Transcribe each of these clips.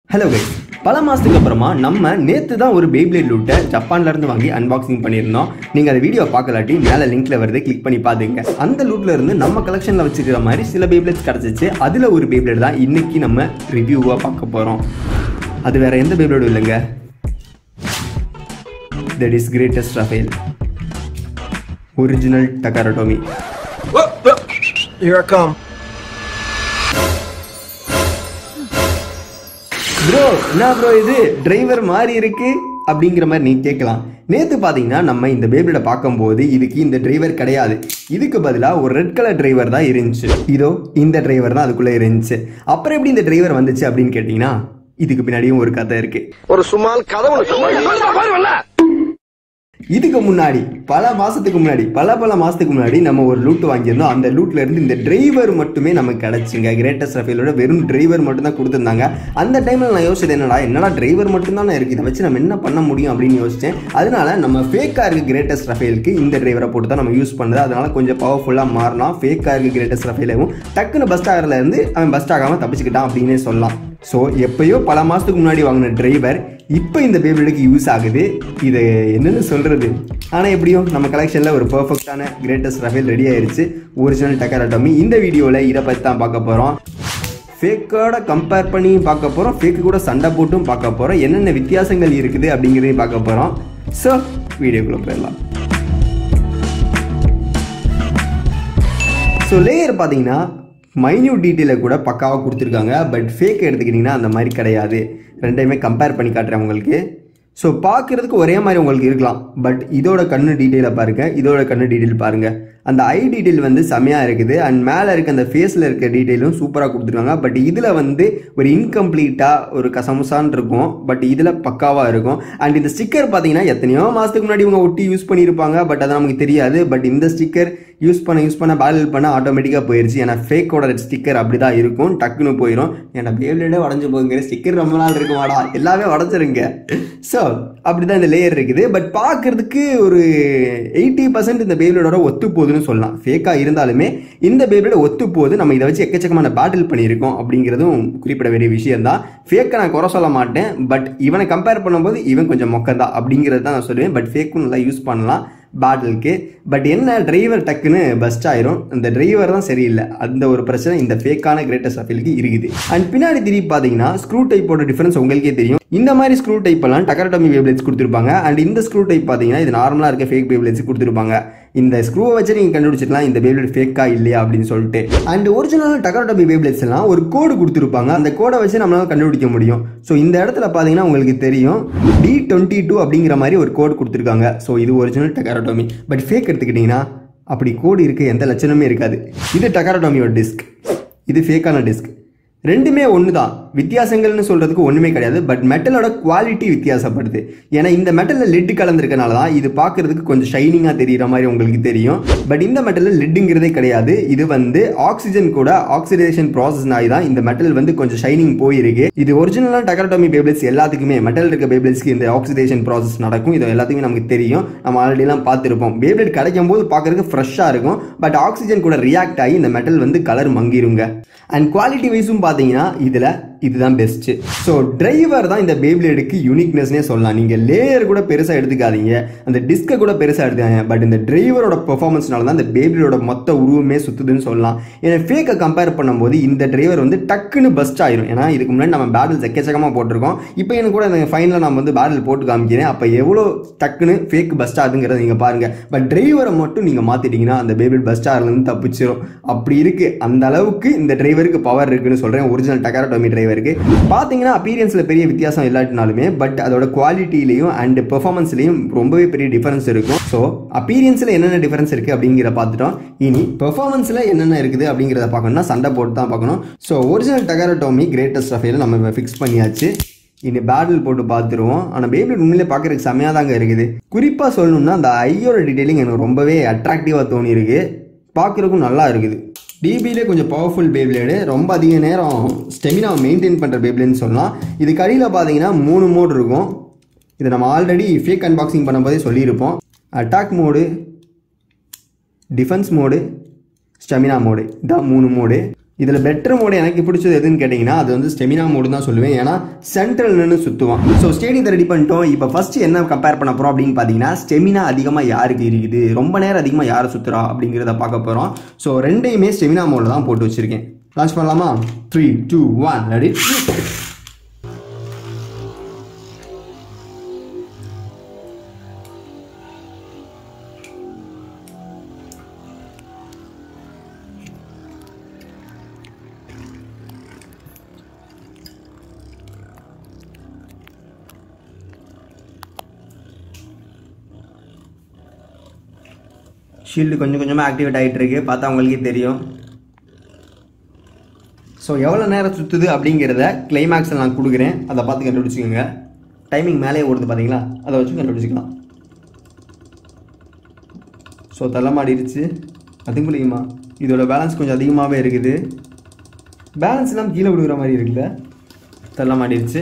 Hello guys பல மாதத்துக்கு அப்புறமா நம்ம நேற்று தான் ஒரு பேப்ளேட் லூட்டை ஜப்பான்ல இருந்து வாங்கி அன்பாக்சிங் பண்ணியிருந்தோம் நீங்கள் அந்த வீடியோ பார்க்கலாட்டி மேலே லிங்க்ல வருது கிளிக் பண்ணி பாத்துங்க அந்த லூட்ல இருந்து நம்ம கலெக்ஷனில் வச்சிருக்கிற மாதிரி சில பேப்ளேட்ஸ் கிடச்சிச்சு அதில் ஒரு பேப்ளேட் தான் இன்னைக்கு நம்ம ரிவ்யூவாக பார்க்க போகிறோம் அது வேற எந்த பேப்ளேடும் இல்லைங்க that is greatest Raphael original Takara Tomy Here I come. Bro என்ன ப்ரோ இது டிரைவர் மாதிரி இருக்கு அப்படிங்கிற மாதிரி நீ கேட்கலாம் நேற்று பார்த்தீங்கன்னா நம்ம இந்த பேபியோட பார்க்கும்போது இதுக்கு இந்த டிரைவர் கிடையாது இதுக்கு பதிலாக ஒரு ரெட் கலர் டிரைவர் தான் இருந்துச்சு இதோ இந்த டிரைவர் தான் அதுக்குள்ளே இருந்துச்சு அப்புறம் எப்படி இந்த டிரைவர் வந்துச்சு அப்படின்னு கேட்டிங்கன்னா இதுக்கு பின்னாடியும் ஒரு கதை இருக்கு ஒரு சுமால் கதை ஒன்று இதுக்கு முன்னாடி பல மாசத்துக்கு முன்னாடி பல பல மாசத்துக்கு முன்னாடி நம்ம ஒரு லூட் வாங்கியிருந்தோம் அந்த லூட்ல இருந்து இந்த டிரைவர் மட்டுமே நமக்கு கிடைச்சுங்க கிரேட்டஸ்ட் ரஃபேலோட வெறும் டிரைவர் மட்டும் தான் கொடுத்துருந்தாங்க அந்த டைம்ல நான் யோசிச்சது என்னடா என்னடா டிரைவர் மட்டும் தான் இருக்கு இதை வச்சு நம்ம என்ன பண்ண முடியும் அப்படின்னு யோசிச்சேன் அதனால நம்ம ஃபேக்கா இருக்கு கிரேட்டஸ்ட் ரஃபேலுக்கு இந்த டிரைவரை போட்டு தான் நம்ம யூஸ் பண்ணுறது அதனால கொஞ்சம் பவர்ஃபுல்லா மாறினா ஃபேக்கா இருக்கு கிரேட்டஸ்ட் ரஃபேலையும் டக்குன்னு பஸ் ஆகல இருந்து அவன் பஸ் ஆகாம தப்பிச்சுக்கிட்டான் அப்படின்னே சொல்லலாம் ஸோ எப்பயோ பல மாதத்துக்கு முன்னாடி வாங்கின டிரைவர் இப்போ இந்த பேபிளுக்கு யூஸ் ஆகுது இது என்னன்னு சொல்கிறது ஆனால் எப்படியும் நம்ம கலெக்ஷனில் ஒரு பர்ஃபெக்டான கிரேட்டஸ்ட் ரஃபேல் ரெடி ஆயிருச்சு ஒரிஜினல் டெக்கராட்டமி இந்த வீடியோவில் இதை பற்றி தான் பார்க்க போகிறோம் ஃபேக்கோட கம்பேர் பண்ணி பார்க்க போகிறோம் ஃபேக்கு கூட சண்டை போட்டும் பார்க்க போகிறோம் என்னென்ன வித்தியாசங்கள் இருக்குது அப்படிங்கிறதையும் பார்க்க போகிறோம் ஸோ வீடியோக்குள்ளே போயிடலாம் ஸோ லேயர் பார்த்தீங்கன்னா மைன்யூட் டீட்டெயிலை கூட பக்காவாக கொடுத்துருக்காங்க பட் ஃபேக் எடுத்துக்கிட்டிங்கன்னா அந்த மாதிரி கிடையாது ரெண்டையுமே கம்பேர் பண்ணி காட்டுறேன் உங்களுக்கு ஸோ பார்க்குறதுக்கு ஒரே மாதிரி உங்களுக்கு இருக்கலாம் பட் இதோட கண்ணு டீட்டெயிலை பாருங்கள் இதோட கண்ணு டீட்டெயில் பாருங்கள் அந்த ஐ டீட்டெயில் வந்து செமையாக இருக்குது அண்ட் மேலே இருக்க அந்த ஃபேஸில் இருக்க டீட்டெயிலும் சூப்பராக கொடுத்துருக்காங்க பட் இதில் வந்து ஒரு இன்கம்ப்ளீட்டாக ஒரு கசமுசான் இருக்கும் பட் இதில் பக்காவாக இருக்கும் அண்ட் இந்த ஸ்டிக்கர் பார்த்தீங்கன்னா எத்தனையோ மாதத்துக்கு முன்னாடி இவங்க ஒட்டி யூஸ் பண்ணியிருப்பாங்க பட் அது நமக்கு தெரியாது பட் இந்த ஸ்டிக்கர் யூஸ் பண்ண யூஸ் பண்ண பேலல் பண்ண ஆட்டோமேட்டிக்காக போயிருச்சு ஏன்னா ஃபேக்கோட ஸ்டிக்கர் அப்படி தான் இருக்கும் டக்குன்னு போயிடும் ஏன்னா பேவ்லேடே உடஞ்சு போகுங்கிற ஸ்டிக்கர் ரொம்ப நாள் இருக்குமாடா எல்லாமே உடச்சிருங்க ஸோ அப்படி தான் இந்த லேயர் இருக்குது பட் பார்க்கறதுக்கு ஒரு எயிட்டி பர்சன்ட் இந்த பேவ்லேடோட ஒத்து போகுதுன்னு சொல்லலாம் ஃபேக்காக இருந்தாலுமே இந்த பேவ்லேட ஒத்து போகுது நம்ம இதை வச்சு எக்கச்சக்கமான பேட்டில் பண்ணியிருக்கோம் அப்படிங்கிறதும் குறிப்பிட வேண்டிய விஷயம் தான் ஃபேக்கை நான் குறை சொல்ல மாட்டேன் பட் இவனை கம்பேர் பண்ணும்போது இவன் கொஞ்சம் மொக்கந்தான் அப்படிங்கிறது தான் நான் சொல்லுவேன் பட் ஃபேக்கும் நல்லா யூஸ் பண்ணலாம் பேட்டிலுக்கு பட் என்ன டிரைவர் டக்குன்னு பஸ்ட் ஆயிரும் அந்த டிரைவர் தான் சரியில்லை அந்த ஒரு பிரச்சனை இந்த ஃபேக்கான கிரேட்டஸ்ட் அஃபீலுக்கு இருக்குது அண்ட் பின்னாடி திருப்பி பார்த்தீங்கன்னா ஸ்க்ரூ டைப்போட டிஃபரன்ஸ் உங்களுக்கே தெரியும் இந்த மாதிரி ஸ்க்ரூ டைப் எல்லாம் டக்கரட்டமி வேவ்லெட்ஸ் கொடுத்துருப்பாங்க அண்ட் இந்த ஸ்க்ரூ டைப் பார்த்தீங்கன்னா இது நார்மலாக இருக்க ஃபேக் வேவ்லெட்ஸ் கொடுத்துருப்பாங்க இந்த ஸ்க்ரூவை வச்சு நீங்கள் கண்டுபிடிச்சிக்கலாம் இந்த வேவ்லெட் ஃபேக்கா இல்லையா அப்படின்னு சொல்லிட்டு அண்ட் ஒரிஜினல் டக்கரட்டமி வேவ்லெட்ஸ் எல்லாம் ஒரு கோடு கொடுத்துருப்பாங்க அந்த கோடை வச்சு நம்மளால கண்டுபிடிக்க முடியும் ஸோ இந்த இடத்துல பார்த்தீங்கன்னா உங்களுக்கு தெரியும் டி டுவெண்ட்டி டூ அப்படிங்கிற மாதிரி ஒரு கோடு கொடுத்துருக்காங்க ஸோ இது ஒரிஜினல் டக்கரட்டோமி பட் ஃபேக் எடுத்துக்கிட்டிங்கன்னா அப்படி கோடு இருக்க எந்த லட்சணமே இருக்காது இது டக்கரட்டோமியோட டிஸ்க் இது ஃபேக்கான டிஸ்க் ரெண்டுமே ஒன்று தான் வித்தியாசங்கள்னு சொல்கிறதுக்கு ஒன்றுமே கிடையாது பட் மெட்டலோட குவாலிட்டி வித்தியாசப்படுது ஏன்னா இந்த மெட்டலில் லெட் கலந்துருக்கனால தான் இது பார்க்குறதுக்கு கொஞ்சம் ஷைனிங்காக தெரிகிற மாதிரி உங்களுக்கு தெரியும் பட் இந்த மெட்டலில் லெட்டுங்கிறதே கிடையாது இது வந்து ஆக்சிஜன் கூட ஆக்சிடேஷன் ப்ராசஸ் ஆகி தான் இந்த மெட்டல் வந்து கொஞ்சம் ஷைனிங் போயிருக்கு இது ஒரிஜினலாக டக்கரட்டோமி பேபிள்ஸ் எல்லாத்துக்குமே மெட்டல் இருக்க பேபிள்ஸ்க்கு இந்த ஆக்சிடேஷன் ப்ராசஸ் நடக்கும் இது எல்லாத்துக்குமே நமக்கு தெரியும் நம்ம ஆல்ரெடிலாம் பார்த்துருப்போம் பேபிள் கிடைக்கும் போது பார்க்கறதுக்கு ஃப்ரெஷ்ஷாக இருக்கும் பட் ஆக்சிஜன் கூட ரியாக்ட் ஆகி இந்த மெட்டல் வந்து கலர் மங்கிருங்க அண்ட் குவாலிட்டி வைஸும் பார்த்தீங்கன்னா இதில் இதுதான் பெஸ்ட்டு ஸோ டிரைவர் தான் இந்த பேப்ளேடுக்கு யூனிக்னஸ்னே சொல்லலாம் நீங்கள் லேயர் கூட பெருசாக எடுத்துக்காதீங்க அந்த டிஸ்கை கூட பெருசாக எடுத்துக்காங்க பட் இந்த டிரைவரோட பெர்ஃபார்மன்ஸ்னால தான் இந்த பேப்ளேடோட மொத்த உருவமே சுற்றுதுன்னு சொல்லலாம் ஏன்னா ஃபேக்கை கம்பேர் பண்ணும்போது இந்த டிரைவர் வந்து டக்குன்னு பஸ்ட் ஆயிரும் ஏன்னா இதுக்கு முன்னாடி நம்ம பேட்டில் எக்கச்சக்கமாக போட்டிருக்கோம் இப்போ எனக்கு கூட இந்த ஃபைனலில் நம்ம வந்து பேட்டில் போட்டு காமிக்கிறேன் அப்போ எவ்வளோ டக்குன்னு ஃபேக் பஸ்ட் ஆகுதுங்கிறத நீங்கள் பாருங்கள் பட் டிரைவரை மட்டும் நீங்கள் மாற்றிட்டீங்கன்னா அந்த பேபிள் பஸ்ட் ஆகலேருந்து தப்பிச்சிரும் அப்படி இருக்குது அந்த அளவுக்கு இந்த டிரைவருக்கு பவர் இருக்குன்னு சொல்கிறேன் ஒரிஜினல் டக்காரட்டோமி டிரைவர் டிரைவருக்கு பார்த்தீங்கன்னா அப்பீரியன்ஸில் பெரிய வித்தியாசம் இல்லாட்டினாலுமே பட் அதோட குவாலிட்டிலையும் அண்ட் பெர்ஃபார்மன்ஸ்லையும் ரொம்பவே பெரிய டிஃபரன்ஸ் இருக்கும் ஸோ அப்பீரியன்ஸில் என்னென்ன டிஃபரன்ஸ் இருக்குது அப்படிங்கிற பார்த்துட்டோம் இனி பெர்ஃபார்மன்ஸில் என்னென்ன இருக்குது அப்படிங்கிறத பார்க்கணும்னா சண்டை போட்டு தான் பார்க்கணும் ஸோ ஒரிஜினல் டகாரட்டோமி கிரேட்டஸ்ட் ரஃபேல நம்ம ஃபிக்ஸ் பண்ணியாச்சு இனி பேட்டில் போட்டு பார்த்துருவோம் ஆனால் பேபி உண்மையிலே பார்க்குறதுக்கு செம்மையாக தாங்க இருக்குது குறிப்பாக சொல்லணும்னா அந்த ஐயோட டீட்டெயிலிங் எனக்கு ரொம்பவே அட்ராக்டிவாக தோணி இருக்கு பார்க்குறதுக்கும் நல்லா இருக்குது டிபியிலே கொஞ்சம் பவர்ஃபுல் பேப்ளேடு ரொம்ப அதிக நேரம் ஸ்டெமினாவை மெயின்டைன் பண்ணுற பேப்ளேன்னு சொல்லலாம் இது கடியில் பார்த்தீங்கன்னா மூணு மோடு இருக்கும் இதை நம்ம ஆல்ரெடி ஃபேக் அன்பாக்சிங் பண்ணும்போதே சொல்லியிருப்போம் attack mode defence mode stamina mode இதான் மூணு மோடு இதில் பெட்டர் மோடு எனக்கு பிடிச்சது எதுன்னு கேட்டிங்கன்னா அது வந்து ஸ்டெமினா மோடு தான் சொல்லுவேன் ஏன்னா சென்ட்ரல் நின்று சுற்றுவான் ஸோ ஸ்டேடியத்தை ரெடி பண்ணிட்டோம் இப்போ ஃபர்ஸ்ட் என்ன கம்பேர் பண்ண போகிறோம் அப்படின்னு பார்த்தீங்கன்னா ஸ்டெமினா அதிகமாக யாருக்கு இருக்குது ரொம்ப நேரம் அதிகமாக யார் சுற்றுறா அப்படிங்கிறத பார்க்க போகிறோம் ஸோ ரெண்டையுமே ஸ்டெமினா மோடில் தான் போட்டு வச்சுருக்கேன் லான்ச் பண்ணலாமா three two one ready shield கொஞ்சம் கொஞ்சமாக ஆக்டிவேட் ஆகிட்டு இருக்கு பார்த்தா உங்களுக்கே தெரியும் ஸோ எவ்வளோ நேரம் சுற்றுது அப்படிங்கிறத கிளைமேக்ஸில் நான் கொடுக்குறேன் அதை பார்த்து கண்டுபிடிச்சிக்கோங்க டைமிங் மேலே ஓடுது பார்த்தீங்களா அதை வச்சு கண்டுபிடிச்சிக்கலாம் ஸோ தள்ளமாடிருச்சு அது முடியுமா இதோட பேலன்ஸ் கொஞ்சம் அதிகமாகவே இருக்குது பேலன்ஸ் எல்லாம் கீழே விடுகிற மாதிரி இருக்குல்ல தள்ளமாடிருச்சு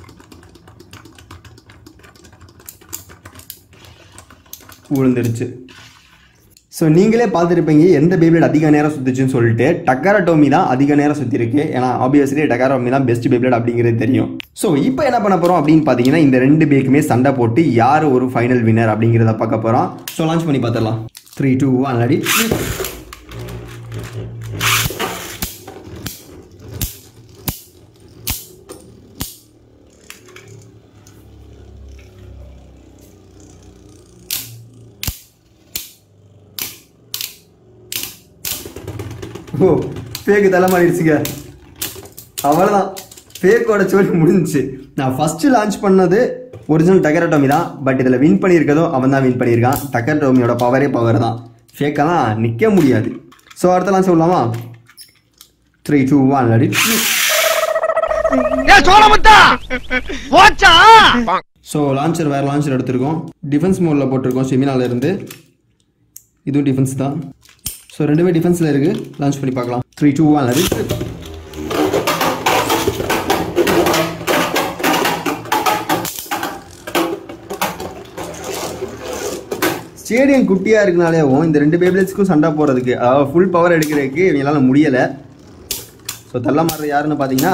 விழுந்துருச்சு ஸோ நீங்களே பார்த்துருப்பீங்க எந்த பேப்ளேட் அதிக நேரம் சுற்றுச்சுன்னு சொல்லிட்டு டக்காரட்டோமி தான் அதிக நேரம் சுற்றிருக்கு ஏன்னா ஆப்வியஸ்லி டக்காரட்டோமி தான் பெஸ்ட் பேப்ளேட் அப்படிங்கிறது தெரியும் ஸோ இப்போ என்ன பண்ண போகிறோம் அப்படின்னு பார்த்தீங்கன்னா இந்த ரெண்டு பேக்குமே சண்டை போட்டு யார் ஒரு ஃபைனல் வின்னர் அப்படிங்கிறத பார்க்க போகிறோம் ஸோ லான்ச் பண்ணி பார்த்துடலாம் த்ரீ டூ ஒன் அடி ஓ ஃபேக்கு தலை மாறிடுச்சுங்க அவ்வளோதான் ஃபேக்கோட சோழி முடிஞ்சுச்சு நான் ஃபஸ்ட்டு லான்ச் பண்ணது ஒரிஜினல் டக்கரட்டோமி தான் பட் இதில் வின் பண்ணியிருக்கதோ அவன் தான் வின் பண்ணியிருக்கான் டக்கரட்டோமியோட பவரே பவர் தான் ஃபேக்கெல்லாம் நிற்க முடியாது ஸோ அடுத்த லான்ச் சொல்லலாமா த்ரீ டூ ஒன் அடி ஏ சோழமுத்தா போச்சா ஸோ லான்ச்சர் வேறு லான்ச்சர் எடுத்திருக்கோம் டிஃபென்ஸ் மோடில் போட்டிருக்கோம் செமினால இருந்து இதுவும் டிஃபென்ஸ் தான் ஸோ ரெண்டுமே டிஃபென்ஸில் இருக்குது லான்ச் பண்ணி பார்க்கலாம் த்ரீ டூ ஒன் அது ஸ்டேடியம் குட்டியாக இருக்கனாலேவும் இந்த ரெண்டு பேபிள்ஸ்க்கும் சண்டை போடுறதுக்கு அதாவது ஃபுல் பவர் எடுக்கிறதுக்கு இவங்களால முடியலை ஸோ தள்ள மாறுறது யாருன்னு பார்த்தீங்கன்னா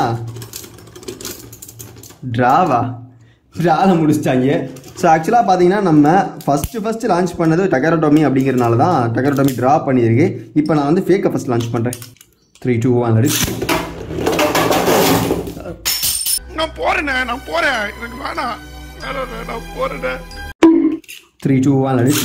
ட்ராவா ட்ராவில் முடிச்சிட்டாங்க ஸோ ஆக்சுவலாக பார்த்தீங்கன்னா நம்ம ஃபஸ்ட்டு ஃபஸ்ட்டு லான்ச் பண்ணது டகரோட்டோமி அப்படிங்கிறனால தான் டகரோட்டோமி ட்ரா பண்ணியிருக்கு இப்போ நான் வந்து ஃபேக்கை ஃபஸ்ட் லான்ச் பண்ணுறேன் த்ரீ டூ ஒன் அடி நான் போறேனே நான் போறேன் எனக்கு வேணாம் வேணாண்ணே, நான் போறேனே த்ரீ டூ ஒன் அடி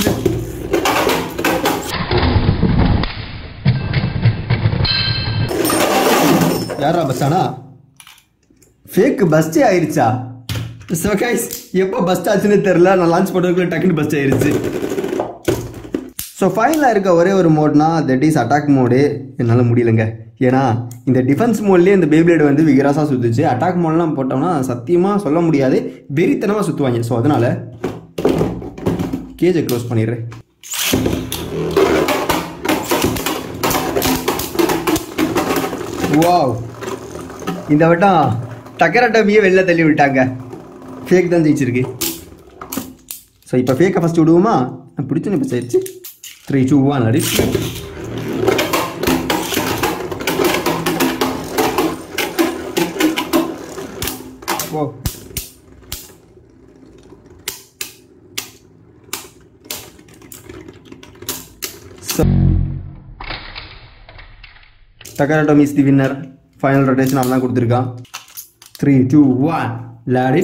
யாரா பஸ்ஸானா ஃபேக் பஸ்டே ஆயிருச்சா ஸோ கைஸ் எப்போ பஸ்ட் ஆச்சுன்னு தெரில நான் லான்ச் பண்ணுறதுக்குள்ள டக்குன்னு பஸ்ட் ஆயிருச்சு ஸோ ஃபைனலாக இருக்க ஒரே ஒரு மோட்னா தட் இஸ் அட்டாக் மோடு என்னால் முடியலங்க ஏன்னா இந்த டிஃபென்ஸ் மோட்லேயே இந்த பேப்ளேடு வந்து விகராசாக சுற்றுச்சு அட்டாக் மோட்லாம் போட்டோம்னா சத்தியமாக சொல்ல முடியாது வெறித்தனமாக சுற்றுவாங்க ஸோ அதனால் கேஜை க்ளோஸ் பண்ணிடுறேன் வாவ் இந்த வட்டம் டக்கரட்டமியே வெளில தள்ளி விட்டாங்க ஃபேக் தான் ஜெயிச்சிருக்கு ஸோ இப்போ ஃபேக்கை ஃபஸ்ட்டு விடுவோமா நான் பிடிச்சோன்னு இப்போ ஆயிடுச்சு த்ரீ டூ ஒன் அடி ஓ Takara Tomy is the winner final rotation அவன் தான் கொடுத்துருக்கான் த்ரீ டூ ஒன் லாடி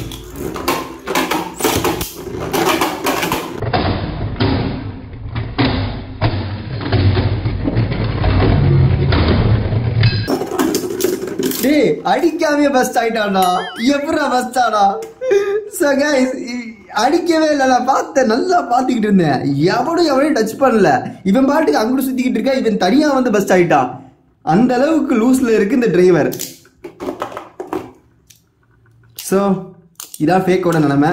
டேய் அடிக்காமே பஸ்ட் ஆயிட்டானா எப்படா பஸ்ட் ஆனா So guys, இ- அடிக்கவே இல்லை நான் பார்த்தேன் நல்லா பார்த்துக்கிட்டு இருந்தேன் எவனும் எவனையும் டச் பண்ணல இவன் பாட்டுக்கு அங்கிட்டு சுத்திக்கிட்டு இருக்கா இவன் தனியா வந்து பஸ்ட் ஆயிட்டான் அந்த அளவுக்கு லூஸ்ல இருக்கு இந்த டிரைவர் ஸோ இதான் ஃபேக்கோட நிலைமை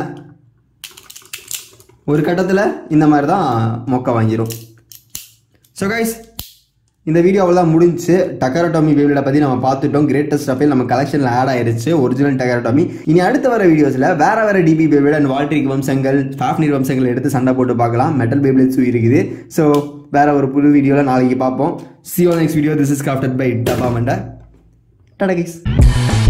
ஒரு கட்டத்தில் இந்த மாதிரி தான் மொக்க வாங்கிரும் ஸோ கைஸ் இந்த வீடியோ அவ்வளோதான் முடிஞ்சு டக்கரட்டோமி பேபிளை பற்றி நம்ம பார்த்துட்டோம் கிரேட்டஸ்ட் அஃபைல் நம்ம கலெக்ஷனில் ஆட் ஆயிருச்சு ஒரிஜினல் டக்கரட்டோமி இனி அடுத்த வர வீடியோஸில் வேற வேற டிபி பேபிள் அண்ட் வால்ட்ரிக் வம்சங்கள் ஃபாஃப்னிர் வம்சங்கள் எடுத்து சண்டை போட்டு பார்க்கலாம் மெட்டல் பேபிளட்ஸும் இருக்குது ஸோ வேற ஒரு புது வீடியோவில் நாளைக்கு பார்ப்போம் see next video this is crafted by டபா மண்டா டாடா கைஸ்